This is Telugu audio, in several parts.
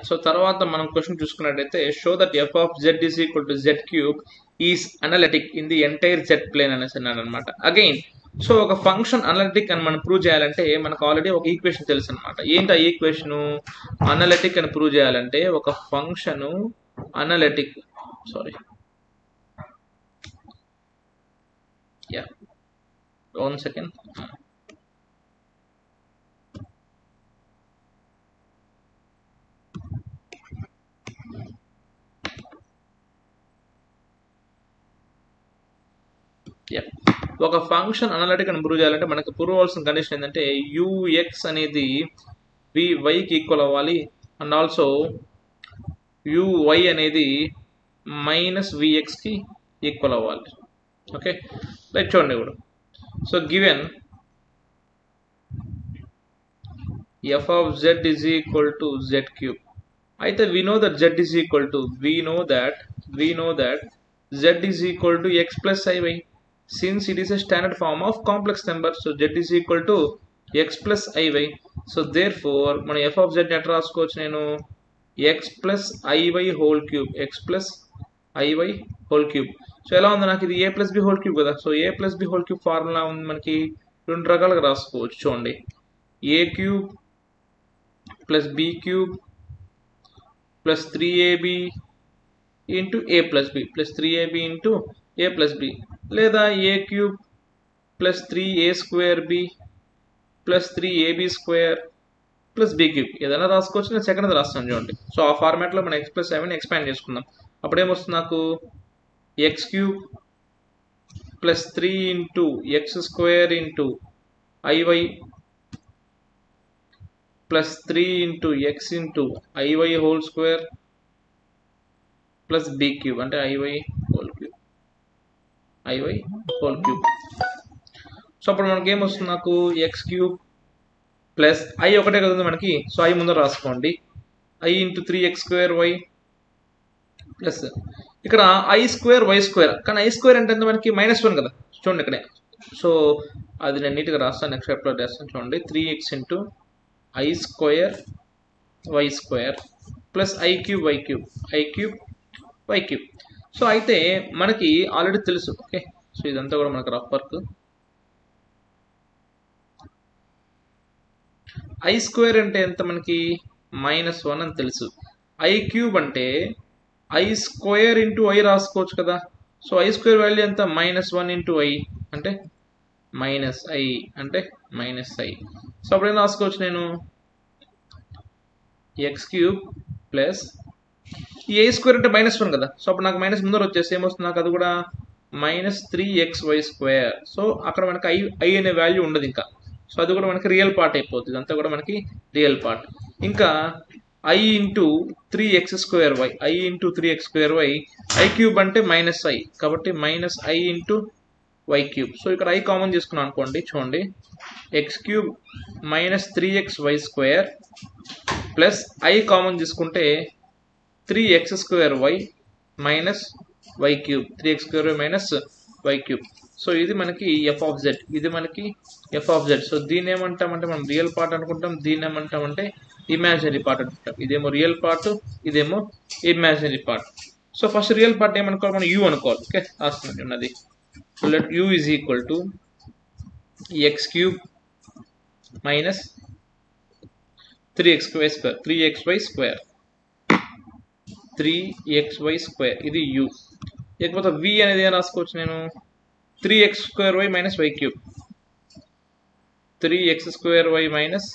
సో తర్వాత మనం క్వశ్చన్ చూసుకున్నట్టయితే show that F of Z is equal to Z cube is analytic in the entire Z plane అనేసి అన్నాను అనమాట అగైన్ సో ఒక ఫంక్షన్ అనలిటిక్ అని మనం ప్రూవ్ చేయాలంటే మనకు ఆల్రెడీ ఒక ఈక్వేషన్ తెలుసు అనమాట ఏంటి ఆ ఈక్వేషన్ అనలిటిక్ అని ప్రూవ్ చేయాలంటే ఒక function analytic sorry ya one second ఒక ఫంక్షన్ అనలిటిక్ అని ప్రూవ్ చేయాలంటే మనకి ప్రూవ్ అవ్వాల్సిన కండిషన్ ఏంటంటే యూఎక్స్ అనేది వివైకి ఈక్వల్ అవ్వాలి అండ్ ఆల్సో యువై అనేది మైనస్ విఎక్స్కి ఈక్వల్ అవ్వాలి ఓకే రైట్ చూడండి ఇప్పుడు so given F of Z is equal to Z cube అయితే we know that Z is equal to we know that we know that Z is equal to X plus I Y since it is a standard form of complex number so z is equal to x plus iy so therefore మన f of z ఎట్లా రాసుకోవచ్చు నేను x plus iy whole cube x plus iy whole cube so ఎలా ఉంది నాకు ఇది a plus B whole cube కదా so a plus B whole cube formula ఉంది మనకి రెండు రకాలుగా రాసుకోవచ్చు చూడండి A cube plus B cube plus three A B into A plus B plus three A B into A plus B లేదా A cube plus three A square B plus three A B square plus B cube ఏదైనా రాసుకోవచ్చు నేను సెకండ్ రాస్తాను చూడండి సో ఆ ఫార్మాట్లో మనం ఎక్స్ ప్లస్ సెవెన్ ఎక్స్పాండ్ చేసుకుందాం అప్పుడు ఏమొస్తుంది నాకు X cube plus three into X square into I Y plus three into X into I Y whole square plus B cube అంటే I Y whole cube I Y whole cube so అప్పుడు మనకి ఏమొస్తుంది నాకు ఎక్స్ క్యూబ్ ప్లస్ ఐ ఒకటే కదా ఉంది మనకి సో ఐ ముందర రాసుకోండి I into three X square Y plus ఇక్కడ ఐ స్క్వేర్ వై స్క్వేర్ కానీ ఐ స్క్వేర్ అంటే ఎంత మనకి మైనస్ వన్ కదా చూడండి ఇక్కడే సో అది నేను నీట్గా రాస్తాను నెక్స్ట్ స్టెప్లో చేస్తాను చూడండి three X into I square Y square plus I cube Y cube I cube Y cube so అయితే మనకి ఆల్రెడీ తెలుసు ఓకే సో ఇదంతా కూడా మనకు రఫ్ వర్క్ ఐ స్క్వేర్ అంటే ఎంత మనకి మైనస్ వన్ అని తెలుసు ఐ క్యూబ్ అంటే ఐ స్క్వేర్ ఇంటూ ఐ రాసుకోవచ్చు కదా సో ఐ స్క్వేర్ వాల్యూ ఎంత మైనస్ వన్ ఇంటూ ఐ అంటే మైనస్ ఐ అంటే మైనస్ ఐ సో అప్పుడు ఏం రాసుకోవచ్చు నేను ఎక్స్ క్యూబ్ ప్లస్ ఈ ఏ స్క్వేర్ అంటే మైనస్ వన్ కదా సో అప్పుడు నాకు మైనస్ ముందర వచ్చేసి ఏమొస్తుంది నాకు అది కూడా minus three X Y square so అక్కడ మనకి ఐ ఐ అనే వాల్యూ ఉండదు ఇంకా సో అది కూడా మనకి రియల్ పార్ట్ అయిపోతుంది అంతా కూడా మనకి రియల్ పార్ట్ ఇంకా I into three X square Y I into three X square Y I cube అంటే మైనస్ ఐ కాబట్టి minus I into Y cube so ఇక్కడ ఐ కామన్ చేసుకున్నాం అనుకోండి చూడండి X cube minus three X Y square plus I common తీసుకుంటే three X square Y minus Y cube three X square Y minus Y cube so ఇది మనకి ఎఫ్ ఆఫ్ జెడ్ ఇది మనకి ఎఫ్ ఆఫ్ జెడ్ సో దీన్ని ఏమంటామంటే మనం రియల్ పార్ట్ అనుకుంటాం దీన్ని ఏమంటామంటే ఇమాజినరీ పార్ట్ అనుకుంటాం ఇదేమో రియల్ పార్ట్ ఇదేమో imaginary part so first real part ఏమనుకోవాలి మనం యూ అనుకోవాలి ఓకే రాస్తుంది ఉన్నది so let U is equal to X cube minus three X Y square three X Y square three X Y square ఇది యూ లేకపోతే వి అనేది ఏం రాసుకోవచ్చు నేను three X square Y minus Y cube three X square Y minus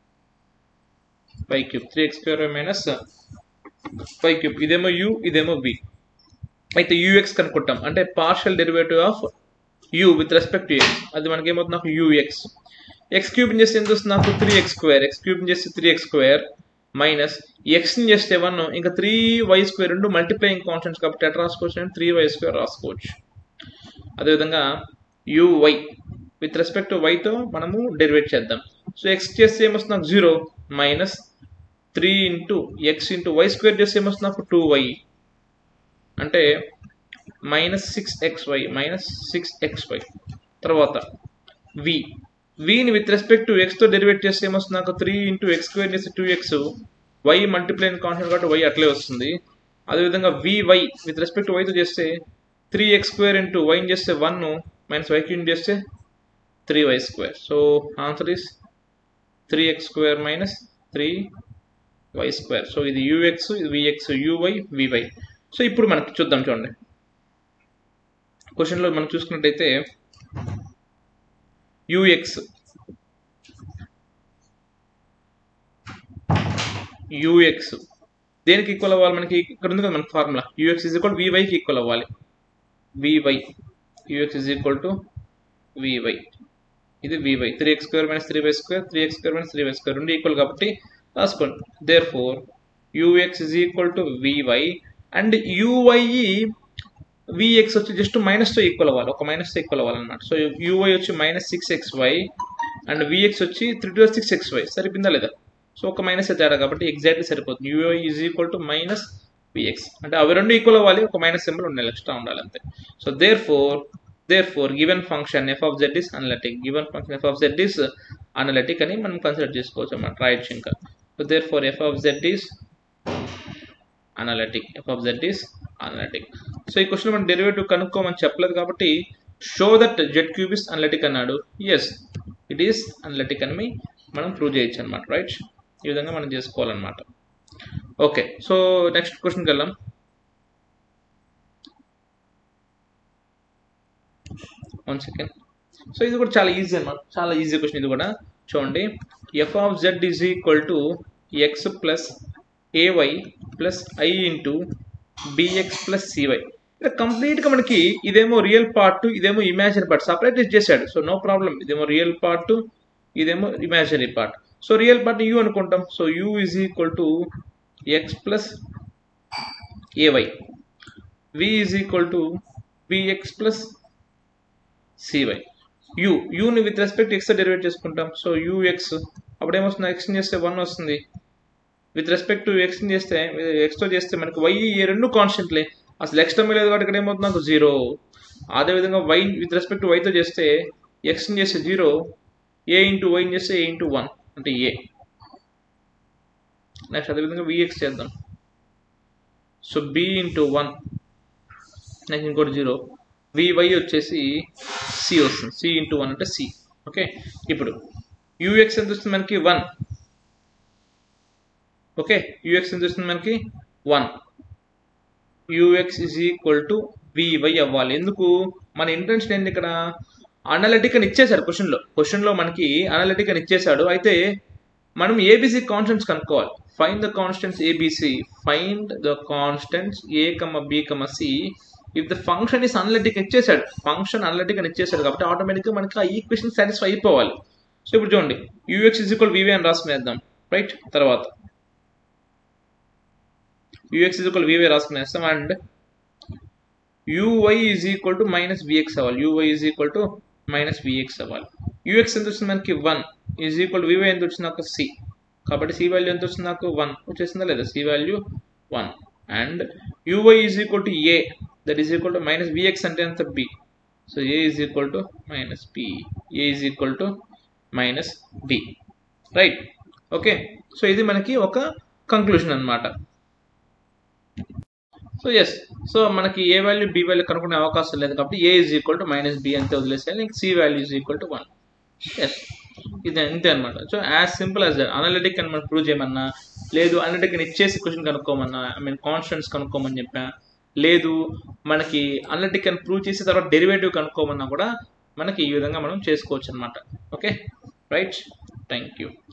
Y cube three X square Y minus Y cube ఇదేమో యూ ఇదేమో వి అయితే యూఎక్స్ కనుక్కుంటాం అంటే partial derivative of U with respect to X అది మనకి ఏమవుతుంది నాకు యూఎక్స్ ఎక్స్ క్యూబ్ చేస్తే ఎంత వస్తుంది నాకు three X square X cube చేస్తే త్రీ ఎక్స్ స్క్వేర్ మైనస్ ఎక్స్ని చేస్తే వన్ ఇంకా త్రీ వై స్క్వేర్ రెండు మల్టిప్లయింగ్ కాన్స్టెంట్స్ కాబట్టి ఎట్లా రాసుకోవచ్చు నేను త్రీ వై స్క్వేర్ రాసుకోవచ్చు అదేవిధంగా యువై విత్ రెస్పెక్ట్ టు వైతో మనము డెరివేట్ చేద్దాం సో ఎక్స్ చేస్తే ఏమొస్తుంది నాకు zero minus three into X into Y square చేస్తే ఏమొస్తుంది నాకు టూ వై అంటే minus six X Y minus six X Y తర్వాత వి విని విత్ రెస్పెక్ట్ టు ఎక్స్తో డెరివేట్ చేస్తే ఏమొస్తుంది నాకు త్రీ ఇంటూ ఎక్స్ స్క్వేర్ చేస్తే two X Y multiplying constant కాబట్టి వై అట్లే వస్తుంది అదేవిధంగా వివై విత్ రెస్పెక్ట్ వైతో చేస్తే త్రీ ఎక్స్ స్క్వేర్ ఇంటూ వైని చేస్తే వన్ మైనస్ వై క్యూన్ చేస్తే three Y square so answer is three X square minus three Y square so ఇది యూఎక్స్ ఇది విఎక్స్ యూవై వివై సో ఇప్పుడు మనకి చూద్దాం చూడండి క్వశ్చన్లో మనం చూసుకున్నట్టయితే యూఎక్స్ యూఎక్స్ దేనికి ఈక్వల్ అవ్వాలి మనకి ఇక్కడ ఉంది కదా మనకి ఫార్ములా యూఎక్స్ ఈజ్ ఈక్వల్ వివైకి ఈక్వల్ అవ్వాలి V Y U X is equal to V Y ఇది V Y three X square minus three Y square three X square minus three Y square రెండు ఈక్వల్ కాబట్టి రాసుకోండి therefore U X is equal to V Y and U Y V X వచ్చి జస్ట్ మైనస్తో ఈక్వల్ అవ్వాలి ఒక మైనస్తో ఈక్వల్ అవ్వాలన్నమాట సో యూవై వచ్చి minus six X Y and V X వచ్చి three two six X why సరిపోయిందా లేదా సో ఒక మైనస్ తేడా కాబట్టి ఎగ్జాక్ట్లీ సరిపోతుంది U I is equal to minus vx అంటే అవి రెండు ఈక్వల్ అవ్వాలి ఒక మైనస్ సింబల్ ఉండాలి ఎక్స్ట్రా ఉండాలి అంతే so therefore therefore given function F of Z is analytic given function F of Z is analytic అని మనం కన్సిడర్ చేసుకోవచ్చు అన్నమాట రాయొచ్చు ఇంకా so therefore F of Z is analytic F of Z is analytic so ఈ క్వశ్చన్ మనం డెరివేటివ్ కనుక్కోమని చెప్పలేదు కాబట్టి show that Z cube is analytic అన్నాడు ఎస్ ఇట్ ఈస్ అనలిటిక్ అని మనం ప్రూవ్ చేయొచ్చు అనమాట రైట్ ఈ విధంగా మనం చేసుకోవాలన్నమాట ఓకే సో నెక్స్ట్ క్వశ్చన్కి వెళ్దాం వన్ సెకండ్ సో ఇది కూడా చాలా ఈజీ అనమాట చాలా ఈజీ క్వశ్చన్ ఇది కూడా చూడండి F of Z is equal to X plus A Y plus I into B X plus C Y ఇక్కడ కంప్లీట్గా మనకి ఇదేమో రియల్ పార్ట్ ఇదేమో ఇమాజినరీ పార్ట్ సపరేట్ చేశాడు సో నో ప్రాబ్లం ఇదేమో రియల్ పార్ట్ ఇదేమో imaginary part so real part U అనుకుంటాం so U is equal to X plus A Y V is equal to V X plus C Y U యూని విత్ రెస్పెక్ట్ ఎక్స్ డెరివేట్ చేసుకుంటాం సో యూఎక్స్ అప్పుడు ఏమొస్తుంది ఎక్స్ చేస్తే వన్ వస్తుంది విత్ రెస్పెక్ట్ టు ఎక్స్ చేస్తే ఎక్స్తో చేస్తే మనకి వై ఈ రెండు కాన్స్టెంట్లే అసలు ఎక్స్ టర్మ్ లేదు కాబట్టి ఇక్కడ ఏమవుతుంది నాకు జీరో అదేవిధంగా వై విత్ రెస్పెక్ట్ టు వైతో చేస్తే ఎక్స్ని చేస్తే జీరో ఏ ఇంటూ వైని చేస్తే ఏ ఇంటూ వన్ అంటే ఏ నెక్స్ట్ అదేవిధంగా విఎక్స్ చేద్దాం so B into one next ఇంకోటి జీరో వివై వచ్చేసి సి వస్తుంది సి ఇంటూ వన్ అంటే సి ఓకే ఇప్పుడు యూఎక్స్ ఎంత వస్తుంది మనకి వన్ ఓకే యూఎక్స్ ఎంత వస్తుంది మనకి one U X is equal to V Y అవ్వాలి ఎందుకు మన ఇంటెన్షన్ ఏంది ఇక్కడ అనలిటిక్ అని ఇచ్చేశాడు క్వశ్చన్లో క్వశ్చన్లో మనకి అనలిటిక్ అని ఇచ్చేశాడు అయితే మనం ఏబిసి కాన్స్టెంట్స్ కనుక్కోవాలి find the constants ABC find the constants A comma B comma C if the function is analytic ఇచ్చేసాడు ఫంక్షన్ అనలిటిక్ అని ఇచ్చేసాడు కాబట్టి ఆటోమేటిక్గా మనకి ఆ ఈక్వేషన్ సాటిస్ఫై అయిపోవాలి సో ఇప్పుడు చూడండి యూఎక్స్ ఇజ్ ఈక్వల్ వివై అని రాసుకునేద్దాం రైట్ తర్వాత యూఎక్స్ ఇజ్ ఈక్వల్ వివై రాసుకునేస్తాం and UI is equal to minus V X అవ్వాలి U Y is equal to minus V X అవ్వాలి యూఎక్స్ ఎంత వచ్చింది మనకి వన్ ఈజ్ ఈక్వల్ వివై ఎంత వచ్చింది నాకు సి కాబట్టి సి వాల్యూ ఎంత వచ్చింది నాకు వన్ వచ్చేసిందా లేదా C value one and UI is equal to A that is equal to minus vx అంటే ఎంత B so A is equal to minus B A is equal to minus D right okay so ఇది మనకి ఒక కంక్లూషన్ అనమాట సో ఎస్ సో మనకి ఏ వాల్యూ బి వాల్యూ కనుక్కునే అవకాశం లేదు కాబట్టి A is equal to minus B అంతే వదిలేసేయాలి ఇంక C value is equal to one yes ఇది అంతే అనమాట so as simple as that analytic అని మనం ప్రూవ్ చేయమన్నా లేదు అనలిటిక్ అని ఇచ్చేసి క్వశ్చన్ కనుక్కోమన్నా ఐ మీన్ కాన్స్టెంట్స్ కనుక్కోమని చెప్పా లేదు మనకి అనలిటిక్ అని ప్రూవ్ చేసి తర్వాత డెరివేటివ్ కనుక్కోమన్నా కూడా మనకి ఈ విధంగా మనం చేసుకోవచ్చు అనమాట ఓకే రైట్ థ్యాంక్ యూ